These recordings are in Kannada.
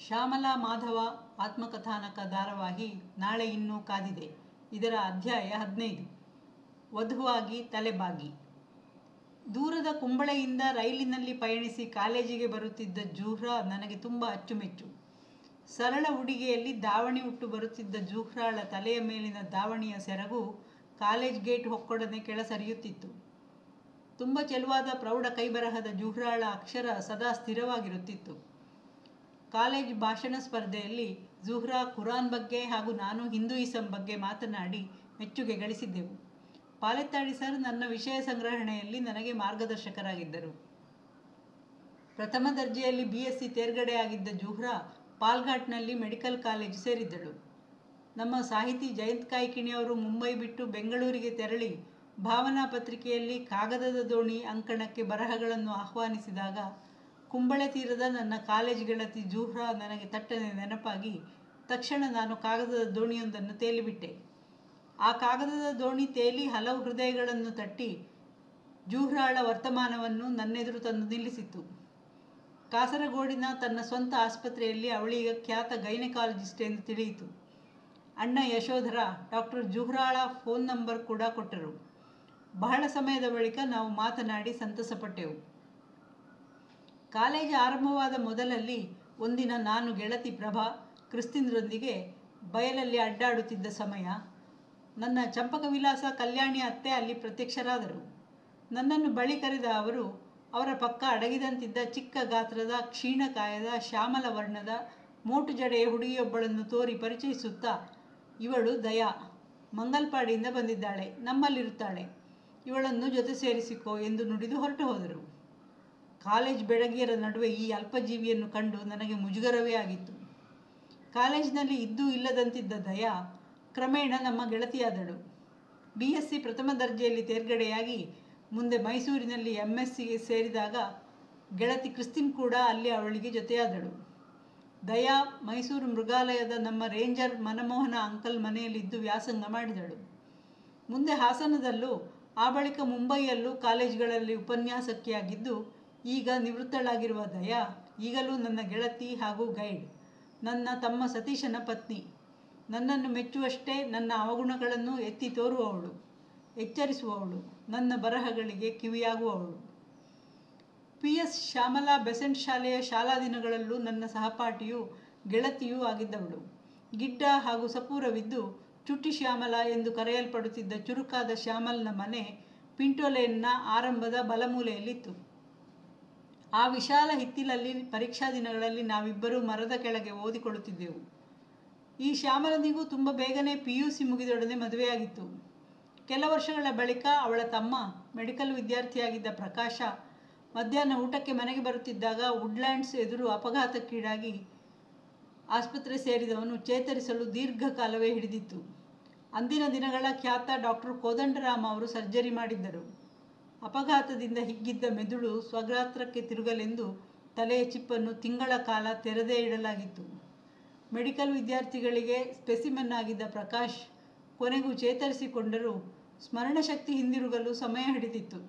ಶ್ಯಾಮಲಾ ಮಾಧವ ಆತ್ಮಕಥಾನಕ ಧಾರಾವಾಹಿ ನಾಳೆ ಇನ್ನೂ ಕಾದಿದೆ ಇದರ ಅಧ್ಯಾಯ ಹದಿನೈದು ವಧುವಾಗಿ ತಲೆಬಾಗಿ ದೂರದ ಕುಂಬಳೆಯಿಂದ ರೈಲಿನಲ್ಲಿ ಪಯಣಿಸಿ ಕಾಲೇಜಿಗೆ ಬರುತ್ತಿದ್ದ ಜೂಹ್ರಾ ನನಗೆ ತುಂಬ ಅಚ್ಚುಮೆಚ್ಚು ಸರಳ ಉಡಿಗೆಯಲ್ಲಿ ದಾವಣಿ ಉಟ್ಟು ಬರುತ್ತಿದ್ದ ಜೂಹ್ರಾಳ ತಲೆಯ ಮೇಲಿನ ದಾವಣಿಯ ಸೆರಗು ಕಾಲೇಜ್ ಗೇಟ್ ಹೊಕ್ಕೊಡನೆ ಕೆಳ ಸರಿಯುತ್ತಿತ್ತು ತುಂಬ ಚೆಲುವಾದ ಪ್ರೌಢ ಕೈಬರಹದ ಜೂಹ್ರಾಳ ಅಕ್ಷರ ಸದಾ ಸ್ಥಿರವಾಗಿರುತ್ತಿತ್ತು ಕಾಲೇಜ್ ಭಾಷಣ ಸ್ಪರ್ಧೆಯಲ್ಲಿ ಜುಹ್ರಾ ಕುರಾನ್ ಬಗ್ಗೆ ಹಾಗೂ ನಾನು ಹಿಂದೂಯಿಸಂ ಬಗ್ಗೆ ಮಾತನಾಡಿ ಮೆಚ್ಚುಗೆ ಗಳಿಸಿದ್ದೆವು ಪಾಲೆತ್ತಾಡಿ ಸರ್ ನನ್ನ ವಿಷಯ ಸಂಗ್ರಹಣೆಯಲ್ಲಿ ನನಗೆ ಮಾರ್ಗದರ್ಶಕರಾಗಿದ್ದರು ಪ್ರಥಮ ದರ್ಜೆಯಲ್ಲಿ ಬಿ ಎಸ್ ಸಿ ತೇರ್ಗಡೆಯಾಗಿದ್ದ ಜುಹ್ರಾ ಪಾಲ್ಘಾಟ್ನಲ್ಲಿ ಮೆಡಿಕಲ್ ಕಾಲೇಜು ಸೇರಿದ್ದಳು ನಮ್ಮ ಸಾಹಿತಿ ಜಯಂತ್ ಕಾಯ್ಕಿಣಿಯವರು ಮುಂಬೈ ಬಿಟ್ಟು ಬೆಂಗಳೂರಿಗೆ ತೆರಳಿ ಭಾವನಾ ಪತ್ರಿಕೆಯಲ್ಲಿ ಕಾಗದದ ದೋಣಿ ಅಂಕಣಕ್ಕೆ ಬರಹಗಳನ್ನು ಆಹ್ವಾನಿಸಿದಾಗ ಕುಂಬಳೆ ತೀರದ ನನ್ನ ಕಾಲೇಜ್ ಗೆಳತಿ ಜೂಹ್ರಾ ನನಗೆ ತಟ್ಟನೆ ನೆನಪಾಗಿ ತಕ್ಷಣ ನಾನು ಕಾಗದದ ದೋಣಿಯೊಂದನ್ನು ತೇಲಿಬಿಟ್ಟೆ ಆ ಕಾಗದದ ದೋಣಿ ತೇಲಿ ಹಲವು ಹೃದಯಗಳನ್ನು ತಟ್ಟಿ ಜೂಹ್ರಾಳ ವರ್ತಮಾನವನ್ನು ನನ್ನೆದುರು ತಂದು ನಿಲ್ಲಿಸಿತು ಕಾಸರಗೋಡಿನ ತನ್ನ ಸ್ವಂತ ಆಸ್ಪತ್ರೆಯಲ್ಲಿ ಅವಳೀಗ ಖ್ಯಾತ ಗೈನಕಾಲಜಿಸ್ಟ್ ಎಂದು ತಿಳಿಯಿತು ಅಣ್ಣ ಯಶೋಧರ ಡಾಕ್ಟರ್ ಜುಹ್ರಾಳ ಫೋನ್ ನಂಬರ್ ಕೂಡ ಕೊಟ್ಟರು ಬಹಳ ಸಮಯದ ಬಳಿಕ ನಾವು ಮಾತನಾಡಿ ಸಂತಸಪಟ್ಟೆವು ಕಾಲೇಜು ಆರಂಭವಾದ ಮೊದಲಲ್ಲಿ ಒಂದಿನ ನಾನು ಗೆಳತಿ ಪ್ರಭಾ ಕ್ರಿಸ್ತಿನ್ರೊಂದಿಗೆ ಬಯಲಲ್ಲಿ ಅಡ್ಡಾಡುತ್ತಿದ್ದ ಸಮಯ ನನ್ನ ಚಂಪಕ ವಿಲಾಸ ಕಲ್ಯಾಣಿ ಅತ್ತೆ ಅಲ್ಲಿ ಪ್ರತ್ಯಕ್ಷರಾದರು ನನ್ನನ್ನು ಬಳಿ ಕರೆದ ಅವರು ಅವರ ಪಕ್ಕ ಅಡಗಿದಂತಿದ್ದ ಚಿಕ್ಕ ಗಾತ್ರದ ಕ್ಷೀಣಕಾಯದ ಶ್ಯಾಮಲ ವರ್ಣದ ಮೋಟು ಜಡೆಯ ಹುಡುಗಿಯೊಬ್ಬಳನ್ನು ತೋರಿ ಪರಿಚಯಿಸುತ್ತಾ ಇವಳು ದಯಾ ಮಂಗಲ್ಪಾಡಿಯಿಂದ ಬಂದಿದ್ದಾಳೆ ನಮ್ಮಲ್ಲಿರುತ್ತಾಳೆ ಇವಳನ್ನು ಜೊತೆ ಸೇರಿಸಿಕೋ ಎಂದು ನುಡಿದು ಹೊರಟು ಹೋದರು ಕಾಲೇಜ್ ಬೆಳಗಿಯರ ನಡುವೆ ಈ ಅಲ್ಪಜೀವಿಯನ್ನು ಕಂಡು ನನಗೆ ಮುಜುಗರವೇ ಆಗಿತ್ತು ಕಾಲೇಜಿನಲ್ಲಿ ಇದ್ದೂ ಇಲ್ಲದಂತಿದ್ದ ದಯಾ ಕ್ರಮೇಣ ನಮ್ಮ ಗೆಳತಿಯಾದಳು ಬಿ ಎಸ್ ಸಿ ಪ್ರಥಮ ದರ್ಜೆಯಲ್ಲಿ ತೇರ್ಗಡೆಯಾಗಿ ಮುಂದೆ ಮೈಸೂರಿನಲ್ಲಿ ಎಮ್ ಎಸ್ ಸಿಗೆ ಸೇರಿದಾಗ ಗೆಳತಿ ಕ್ರಿಸ್ತಿನ್ ಕೂಡ ಅಲ್ಲಿ ಅವಳಿಗೆ ಜೊತೆಯಾದಳು ದಯಾ ಮೈಸೂರು ಮೃಗಾಲಯದ ನಮ್ಮ ರೇಂಜರ್ ಮನಮೋಹನ ಅಂಕಲ್ ಮನೆಯಲ್ಲಿದ್ದು ವ್ಯಾಸಂಗ ಮಾಡಿದಳು ಮುಂದೆ ಹಾಸನದಲ್ಲೂ ಆ ಬಳಿಕ ಮುಂಬೈಯಲ್ಲೂ ಕಾಲೇಜುಗಳಲ್ಲಿ ಉಪನ್ಯಾಸಕಿಯಾಗಿದ್ದು ಈಗ ನಿವೃತ್ತಳಾಗಿರುವ ದಯಾ ಈಗಲೂ ನನ್ನ ಗೆಳತಿ ಹಾಗೂ ಗೈಡ್ ನನ್ನ ತಮ್ಮ ಸತೀಶನ ಪತ್ನಿ ನನ್ನನ್ನು ಮೆಚ್ಚುವಷ್ಟೇ ನನ್ನ ಅವಗುಣಗಳನ್ನು ಎತ್ತಿ ತೋರುವವಳು ಎಚ್ಚರಿಸುವವಳು ನನ್ನ ಬರಹಗಳಿಗೆ ಕಿವಿಯಾಗುವವಳು ಪಿ ಎಸ್ ಶ್ಯಾಮಲಾ ಬೆಸೆಂಟ್ ಶಾಲೆಯ ಶಾಲಾ ದಿನಗಳಲ್ಲೂ ನನ್ನ ಸಹಪಾಠಿಯೂ ಗೆಳತಿಯೂ ಆಗಿದ್ದವಳು ಗಿಡ್ಡ ಹಾಗೂ ಸಪೂರವಿದ್ದು ಚುಟ್ಟಿ ಶ್ಯಾಮಲ ಎಂದು ಕರೆಯಲ್ಪಡುತ್ತಿದ್ದ ಚುರುಕಾದ ಶ್ಯಾಮಲ್ನ ಮನೆ ಪಿಂಟೋಲೇನ್ನ ಆರಂಭದ ಬಲಮೂಲೆಯಲ್ಲಿತ್ತು ಆ ವಿಶಾಲ ಹಿತ್ತಿಲಲ್ಲಿ ಪರೀಕ್ಷಾ ದಿನಗಳಲ್ಲಿ ನಾವಿಬ್ಬರೂ ಮರದ ಕೆಳಗೆ ಓದಿಕೊಳ್ಳುತ್ತಿದ್ದೆವು ಈ ಶ್ಯಾಮಲನಿಗೂ ತುಂಬ ಬೇಗನೆ ಪಿ ಯು ಸಿ ಮುಗಿದೊಡನೆ ಮದುವೆಯಾಗಿತ್ತು ಕೆಲ ವರ್ಷಗಳ ಬಳಿಕ ಅವಳ ತಮ್ಮ ಮೆಡಿಕಲ್ ವಿದ್ಯಾರ್ಥಿಯಾಗಿದ್ದ ಪ್ರಕಾಶ ಮಧ್ಯಾಹ್ನ ಊಟಕ್ಕೆ ಮನೆಗೆ ಬರುತ್ತಿದ್ದಾಗ ವುಡ್ಲ್ಯಾಂಡ್ಸ್ ಎದುರು ಅಪಘಾತಕ್ಕೀಡಾಗಿ ಆಸ್ಪತ್ರೆ ಸೇರಿದವನು ಚೇತರಿಸಲು ದೀರ್ಘಕಾಲವೇ ಹಿಡಿದಿತ್ತು ಅಂದಿನ ದಿನಗಳ ಖ್ಯಾತ ಡಾಕ್ಟರ್ ಕೋದಂಡರಾಮ ಅವರು ಸರ್ಜರಿ ಮಾಡಿದ್ದರು ಅಪಘಾತದಿಂದ ಹಿಗ್ಗಿದ್ದ ಮೆದುಳು ಸ್ವಗಾತ್ರಕ್ಕೆ ತಿರುಗಲೆಂದು ತಲೆಯ ಚಿಪ್ಪನ್ನು ತಿಂಗಳ ಕಾಲ ತೆರೆದೇ ಇಡಲಾಗಿತ್ತು ಮೆಡಿಕಲ್ ವಿದ್ಯಾರ್ಥಿಗಳಿಗೆ ಸ್ಪೆಸಿಮೆನ್ ಆಗಿದ್ದ ಪ್ರಕಾಶ್ ಕೊನೆಗೂ ಚೇತರಿಸಿಕೊಂಡರೂ ಸ್ಮರಣಶಕ್ತಿ ಹಿಂದಿರುಗಲು ಸಮಯ ಹಿಡಿದಿತ್ತು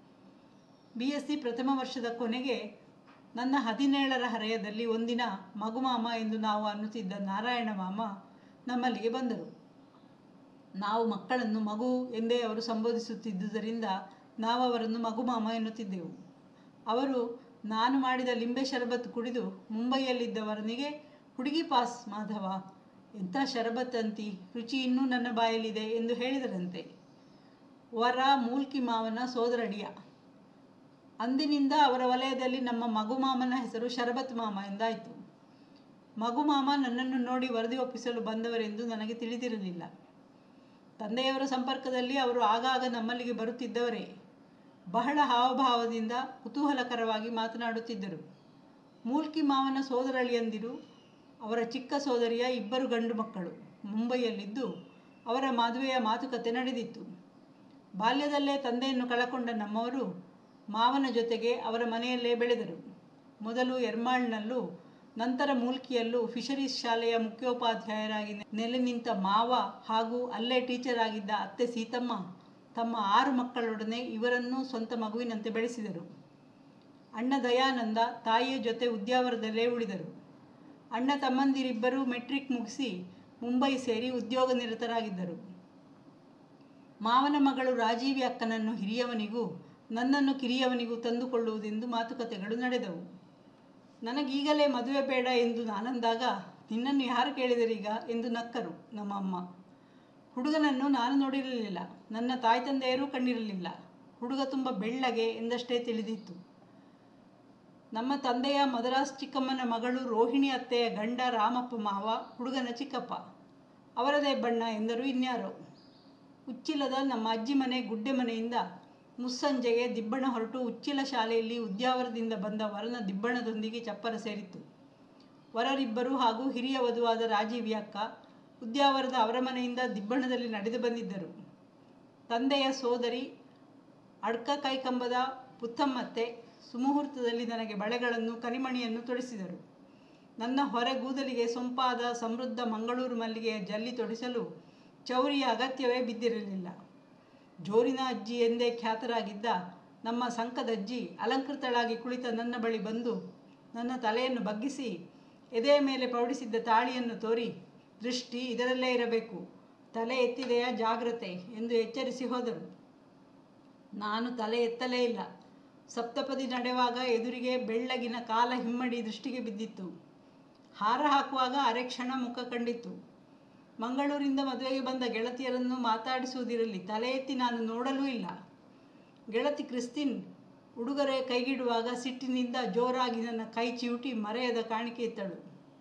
ಬಿ ಎಸ್ ಸಿ ಪ್ರಥಮ ವರ್ಷದ ಕೊನೆಗೆ ನನ್ನ ಹದಿನೇಳರ ಹರೆಯದಲ್ಲಿ ಒಂದಿನ ಮಗುಮಾಮ ಎಂದು ನಾವು ಅನ್ನುತ್ತಿದ್ದ ನಾರಾಯಣ ಮಾಮ ನಮ್ಮಲ್ಲಿಗೆ ಬಂದರು ನಾವು ಮಕ್ಕಳನ್ನು ಮಗು ಎಂದೇ ಅವರು ಸಂಬೋಧಿಸುತ್ತಿದ್ದುದರಿಂದ ನಾವು ಅವರನ್ನು ಮಗುಮಾಮ ಎನ್ನುತ್ತಿದ್ದೆವು ಅವರು ನಾನು ಮಾಡಿದ ಲಿಂಬೆ ಶರಬತ್ ಕುಡಿದು ಮುಂಬೈಯಲ್ಲಿದ್ದವರನಿಗೆ ಹುಡುಗಿ ಪಾಸ್ ಮಾಧವ ಎಂಥ ಶರಬತ್ ಅಂತಿ ರುಚಿ ಇನ್ನೂ ನನ್ನ ಬಾಯಲ್ಲಿದೆ ಎಂದು ಹೇಳಿದರಂತೆ ವರ ಮೂಲ್ಕಿ ಮಾವನ ಸೋದರಡಿಯ ಅಂದಿನಿಂದ ಅವರ ವಲಯದಲ್ಲಿ ನಮ್ಮ ಮಗುಮಾಮನ ಹೆಸರು ಶರಬತ್ ಮಾಮ ಎಂದಾಯಿತು ಮಗುಮಾಮ ನನ್ನನ್ನು ನೋಡಿ ವರದಿ ಒಪ್ಪಿಸಲು ಬಂದವರೆಂದು ನನಗೆ ತಿಳಿದಿರಲಿಲ್ಲ ತಂದೆಯವರ ಸಂಪರ್ಕದಲ್ಲಿ ಅವರು ಆಗಾಗ ನಮ್ಮಲ್ಲಿಗೆ ಬರುತ್ತಿದ್ದವರೇ ಬಹಳ ಹಾವಭಾವದಿಂದ ಕುತೂಹಲಕರವಾಗಿ ಮಾತನಾಡುತ್ತಿದ್ದರು ಮೂಲ್ಕಿ ಮಾವನ ಸೋದರಳಿಯಂದಿರು ಅವರ ಚಿಕ್ಕ ಸೋದರಿಯ ಇಬ್ಬರು ಗಂಡು ಮಕ್ಕಳು ಮುಂಬೈಯಲ್ಲಿದ್ದು ಅವರ ಮದುವೆಯ ಮಾತುಕತೆ ನಡೆದಿತ್ತು ಬಾಲ್ಯದಲ್ಲೇ ತಂದೆಯನ್ನು ಕಳಕೊಂಡ ನಮ್ಮವರು ಮಾವನ ಜೊತೆಗೆ ಅವರ ಮನೆಯಲ್ಲೇ ಬೆಳೆದರು ಮೊದಲು ಎರ್ಮಾಳ್ನಲ್ಲೂ ನಂತರ ಮೂಲ್ಕಿಯಲ್ಲೂ ಫಿಶರೀಸ್ ಶಾಲೆಯ ಮುಖ್ಯೋಪಾಧ್ಯಾಯರಾಗಿ ನೆಲೆ ನಿಂತ ಮಾವ ಹಾಗೂ ಅಲ್ಲೇ ಟೀಚರ್ ಆಗಿದ್ದ ಅತ್ತೆ ಸೀತಮ್ಮ ತಮ್ಮ ಆರು ಮಕ್ಕಳೊಡನೆ ಇವರನ್ನೂ ಸ್ವಂತ ಮಗುವಿನಂತೆ ಬೆಳೆಸಿದರು ಅಣ್ಣ ದಯಾನಂದ ತಾಯಿಯ ಜೊತೆ ಉದ್ಯಾವರದಲ್ಲೇ ಉಳಿದರು ಅಣ್ಣ ತಮ್ಮಂದಿರಿಬ್ಬರೂ ಮೆಟ್ರಿಕ್ ಮುಗಿಸಿ ಮುಂಬೈ ಸೇರಿ ಉದ್ಯೋಗ ನಿರತರಾಗಿದ್ದರು ಮಾವನ ಮಗಳು ರಾಜೀವಿ ಅಕ್ಕನನ್ನು ಹಿರಿಯವನಿಗೂ ನನ್ನನ್ನು ಕಿರಿಯವನಿಗೂ ತಂದುಕೊಳ್ಳುವುದೆಂದು ಮಾತುಕತೆಗಳು ನಡೆದವು ನನಗೀಗಲೇ ಮದುವೆ ಬೇಡ ಎಂದು ನಾನಂದಾಗ ನಿನ್ನನ್ನು ಯಾರು ಕೇಳಿದರೀಗ ಎಂದು ನಕ್ಕರು ನಮ್ಮಮ್ಮ ಹುಡುಗನನ್ನು ನಾನು ನೋಡಿರಲಿಲ್ಲ ನನ್ನ ತಾಯಿ ತಂದೆಯರೂ ಕಂಡಿರಲಿಲ್ಲ ಹುಡುಗ ತುಂಬ ಬೆಳ್ಳಗೆ ಎಂದಷ್ಟೇ ತಿಳಿದಿತ್ತು ನಮ್ಮ ತಂದೆಯ ಮದರಾಸ್ ಚಿಕ್ಕಮ್ಮನ ಮಗಳು ರೋಹಿಣಿ ಅತ್ತೆಯ ಗಂಡ ರಾಮಪ್ಪ ಮಾವ ಹುಡುಗನ ಚಿಕ್ಕಪ್ಪ ಅವರದೇ ಬಣ್ಣ ಎಂದರು ಇನ್ಯಾರೋ ಉಚ್ಚಿಲದ ನಮ್ಮ ಅಜ್ಜಿ ಮನೆ ಗುಡ್ಡೆ ಮನೆಯಿಂದ ಮುಸ್ಸಂಜೆಗೆ ದಿಬ್ಬಣ ಹೊರಟು ಉಚ್ಚಿಲ ಶಾಲೆಯಲ್ಲಿ ಉದ್ಯಾವರದಿಂದ ಬಂದ ವರನ ದಿಬ್ಬಣದೊಂದಿಗೆ ಚಪ್ಪರ ಸೇರಿತ್ತು ವರರಿಬ್ಬರು ಹಾಗೂ ಹಿರಿಯ ವಧುವಾದ ರಾಜೀವಿ ಅಕ್ಕ ಉದ್ಯಾವರದ ಅವರ ಮನೆಯಿಂದ ದಿಬ್ಬಣದಲ್ಲಿ ನಡೆದು ಬಂದಿದ್ದರು ತಂದೆಯ ಸೋದರಿ ಅಡ್ಕ ಕೈಕಂಬದ ಪುತ್ತಮ್ಮತ್ತೆ ಸುಮುಹೂರ್ತದಲ್ಲಿ ನನಗೆ ಬಳೆಗಳನ್ನು ಕರಿಮಣಿಯನ್ನು ತೊಡಿಸಿದರು ನನ್ನ ಹೊರಗೂದಲಿಗೆ ಸೊಂಪಾದ ಸಮೃದ್ಧ ಮಂಗಳೂರು ಮಲ್ಲಿಗೆಯ ಜಲ್ಲಿ ತೊಡಿಸಲು ಚೌರಿಯ ಅಗತ್ಯವೇ ಬಿದ್ದಿರಲಿಲ್ಲ ಜೋರಿನ ಅಜ್ಜಿ ಎಂದೇ ಖ್ಯಾತರಾಗಿದ್ದ ನಮ್ಮ ಸಂಕದಜ್ಜಿ ಅಲಂಕೃತಳಾಗಿ ಕುಳಿತ ನನ್ನ ಬಳಿ ಬಂದು ನನ್ನ ತಲೆಯನ್ನು ಬಗ್ಗಿಸಿ ಎದೆಯ ಮೇಲೆ ಪೌಡಿಸಿದ್ದ ತಾಳಿಯನ್ನು ತೋರಿ ದೃಷ್ಟಿ ಇದರಲ್ಲೇ ಇರಬೇಕು ತಲೆ ಎತ್ತಿದೆಯ ಜಾಗ್ರತೆ ಎಂದು ಎಚ್ಚರಿಸಿ ಹೋದರು ನಾನು ತಲೆ ಎತ್ತಲೇ ಇಲ್ಲ ಸಪ್ತಪದಿ ನಡೆವಾಗ ಎದುರಿಗೆ ಬೆಳ್ಳಗಿನ ಕಾಲ ಹಿಮ್ಮಡಿ ದೃಷ್ಟಿಗೆ ಬಿದ್ದಿತ್ತು ಹಾರ ಹಾಕುವಾಗ ಅರೆಕ್ಷಣ ಮುಖ ಕಂಡಿತ್ತು ಮಂಗಳೂರಿಂದ ಮದುವೆಗೆ ಬಂದ ಗೆಳತಿಯರನ್ನು ಮಾತಾಡಿಸುವುದಿರಲಿ ತಲೆ ಎತ್ತಿ ನಾನು ನೋಡಲೂ ಇಲ್ಲ ಗೆಳತಿ ಕ್ರಿಸ್ತಿನ್ ಉಡುಗೊರೆ ಕೈಗಿಡುವಾಗ ಸಿಟ್ಟಿನಿಂದ ಜೋರಾಗಿ ನನ್ನ ಕೈ ಚಿವುಟಿ ಮರೆಯದ ಕಾಣಿಕೆ ಇತ್ತಳು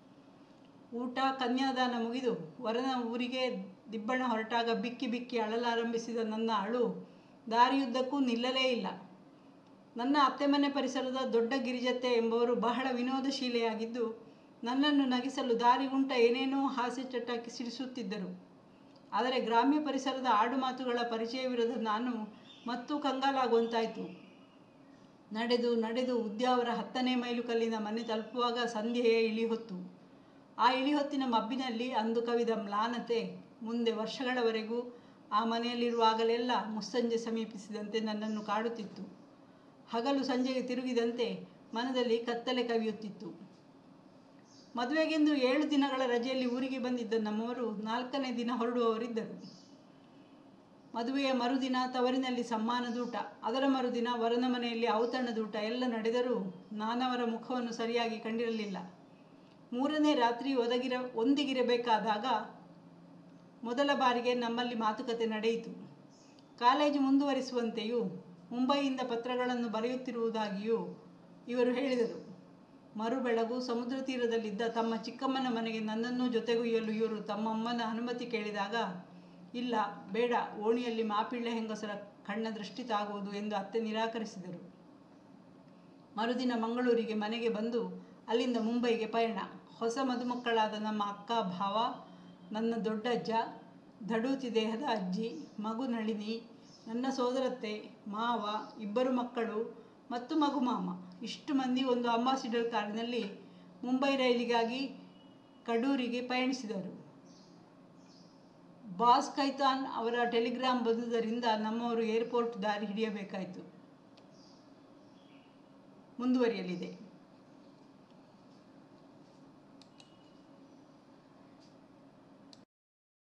ಊಟ ಕನ್ಯಾದಾನ ಮುಗಿದು ವರನ ಊರಿಗೆ ದಿಬ್ಬಣ ಹೊರಟಾಗ ಬಿಕ್ಕಿ ಬಿಕ್ಕಿ ಅಳಲಾರಂಭಿಸಿದ ನನ್ನ ಅಳು ದಾರಿಯುದ್ದಕ್ಕೂ ನಿಲ್ಲಲೇ ಇಲ್ಲ ನನ್ನ ಅತ್ತೆಮನೆ ಪರಿಸರದ ದೊಡ್ಡ ಗಿರಿಜತ್ತೆ ಎಂಬವರು ಬಹಳ ವಿನೋದಶೀಲೆಯಾಗಿದ್ದು ನನ್ನನ್ನು ನಗಿಸಲು ದಾರಿಗುಂಟ ಏನೇನೋ ಹಾಸ್ಯ ಚಟ ಸಿಡಿಸುತ್ತಿದ್ದರು ಆದರೆ ಗ್ರಾಮ್ಯ ಪರಿಸರದ ಆಡುಮಾತುಗಳ ಪರಿಚಯವಿರದ ನಾನು ಮತ್ತೂ ಕಂಗಾಲಾಗುವಂತಾಯಿತು ನಡೆದು ನಡೆದು ಉದ್ಯಾವರ ಹತ್ತನೇ ಮೈಲುಕಲ್ಲಿನ ಮನೆ ತಲುಪುವಾಗ ಸಂಧ್ಯೆಯ ಇಳಿಹೊತ್ತು ಆ ಇಳಿಹೊತ್ತಿನ ಮಬ್ಬಿನಲ್ಲಿ ಅಂದು ಕವಿದ ಮ್ಲಾನತೆ ಮುಂದೆ ವರ್ಷಗಳವರೆಗೂ ಆ ಮನೆಯಲ್ಲಿರುವಾಗಲೆಲ್ಲ ಮುಸ್ಸಂಜೆ ಸಮೀಪಿಸಿದಂತೆ ನನ್ನನ್ನು ಕಾಡುತ್ತಿತ್ತು ಹಗಲು ಸಂಜೆಗೆ ತಿರುಗಿದಂತೆ ಮನದಲ್ಲಿ ಕತ್ತಲೆ ಕವಿಯುತ್ತಿತ್ತು ಮದುವೆಗೆಂದು ಏಳು ದಿನಗಳ ರಜೆಯಲ್ಲಿ ಊರಿಗೆ ಬಂದಿದ್ದ ನಮ್ಮವರು ನಾಲ್ಕನೇ ದಿನ ಹೊರಡುವವರಿದ್ದರು ಮದುವೆಯ ಮರುದಿನ ತವರಿನಲ್ಲಿ ಸಮ್ಮಾನದೂಟ ಅದರ ಮರುದಿನ ವರನ ಮನೆಯಲ್ಲಿ ಔತಣದೂಟ ಎಲ್ಲ ನಡೆದರೂ ನಾನವರ ಮುಖವನ್ನು ಸರಿಯಾಗಿ ಕಂಡಿರಲಿಲ್ಲ ಮೂರನೇ ರಾತ್ರಿ ಒದಗಿರ ಒಂದಿಗಿರಬೇಕಾದಾಗ ಮೊದಲ ಬಾರಿಗೆ ನಮ್ಮಲ್ಲಿ ಮಾತುಕತೆ ನಡೆಯಿತು ಕಾಲೇಜು ಮುಂದುವರಿಸುವಂತೆಯೂ ಮುಂಬೈಯಿಂದ ಪತ್ರಗಳನ್ನು ಬರೆಯುತ್ತಿರುವುದಾಗಿಯೂ ಇವರು ಹೇಳಿದರು ಮರುಬೆಳಗು ಸಮುದ್ರ ತೀರದಲ್ಲಿದ್ದ ತಮ್ಮ ಚಿಕ್ಕಮ್ಮನ ಮನೆಗೆ ನನ್ನನ್ನೂ ಜೊತೆಗೊಯ್ಯಲು ಇವರು ತಮ್ಮಮ್ಮನ ಅನುಮತಿ ಕೇಳಿದಾಗ ಇಲ್ಲ ಬೇಡ ಓಣಿಯಲ್ಲಿ ಮಾಪಿಳ್ಳೆ ಹೆಂಗಸರ ಕಣ್ಣ ದೃಷ್ಟಿ ತಾಗುವುದು ಎಂದು ಅತ್ತೆ ನಿರಾಕರಿಸಿದರು ಮರುದಿನ ಮಂಗಳೂರಿಗೆ ಮನೆಗೆ ಬಂದು ಅಲ್ಲಿಂದ ಮುಂಬೈಗೆ ಪಯಣ ಹೊಸ ಮದುಮಕ್ಕಳಾದ ನಮ್ಮ ಅಕ್ಕ ಭಾವ ನನ್ನ ದೊಡ್ಡಜ್ಜ ದಡೂತಿ ದೇಹದ ಅಜ್ಜಿ ಮಗು ನಳಿನಿ ನನ್ನ ಸೋದರತ್ತೆ ಮಾವ ಇಬ್ಬರು ಮಕ್ಕಳು ಮತ್ತು ಮಗು ಮಾಮ ಇಷ್ಟು ಮಂದಿ ಒಂದು ಅಂಬಾಸಿಡರ್ ಕಾರಿನಲ್ಲಿ ಮುಂಬೈ ರೈಲಿಗಾಗಿ ಕಡೂರಿಗೆ ಪಯಣಿಸಿದರು ಬಾಸ್ ಕೈತಾನ್ ಅವರ ಟೆಲಿಗ್ರಾಮ್ ಬಂದುದರಿಂದ ನಮ್ಮವರು ಏರ್ಪೋರ್ಟ್ ದಾರಿ ಹಿಡಿಯಬೇಕಾಯಿತು ಮುಂದುವರಿಯಲಿದೆ